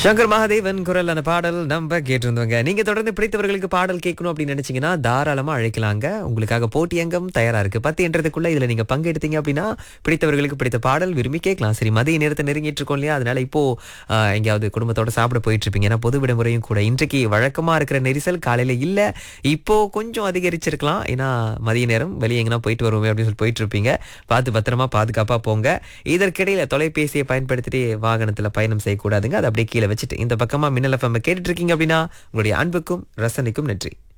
சங்கர் மகாதேவன் குரல் அந்த பாடல் நம்ம கேட்டிருந்தோங்க நீங்க தொடர்ந்து பிடித்தவர்களுக்கு பாடல் கேட்கணும் அப்படின்னு நினைச்சீங்கன்னா தாராளமா அழைக்கலாங்க உங்களுக்காக போட்டி அங்கம் தயாரா இருக்கு பத்து என்றதுக்குள்ள இதுல நீங்க பங்கெடுத்தீங்க அப்படின்னா பிடித்தவர்களுக்கு பிடித்த பாடல் விரும்பி கேட்கலாம் சரி மதிய நேரத்தை நெருங்கிட்டு இருக்கோம் இல்லையா அதனால இப்போ ஆஹ், எங்கேயாவது குடும்பத்தோட சாப்பிட போயிட்டு இருப்பீங்க ஏன்னா பொது விடுமுறையும் கூட இன்றைக்கு வழக்கமா இருக்கிற நெரிசல் காலையில இல்ல இப்போ கொஞ்சம் அதிகரிச்சிருக்கலாம் ஏன்னா மதிய நேரம் வெளியே எங்கன்னா போயிட்டு வருவோமே அப்படின்னு சொல்லி போயிட்டு இருப்பீங்க பார்த்து பத்திரமா பாதுகாப்பா போங்க இதற்கிடையில தொலைபேசியை பயன்படுத்திட்டு வாகனத்துல பயணம் செய்யக்கூடாதுங்க அதை அப்படியே கீழே வச்சுட்டு இந்த பக்கமா மின்னல் எஃப்எம் கேட்டுட்டு இருக்கீங்க அப்படின்னா உங்களுடைய அன்புக்கும் ரசனைக்கும் நன்றி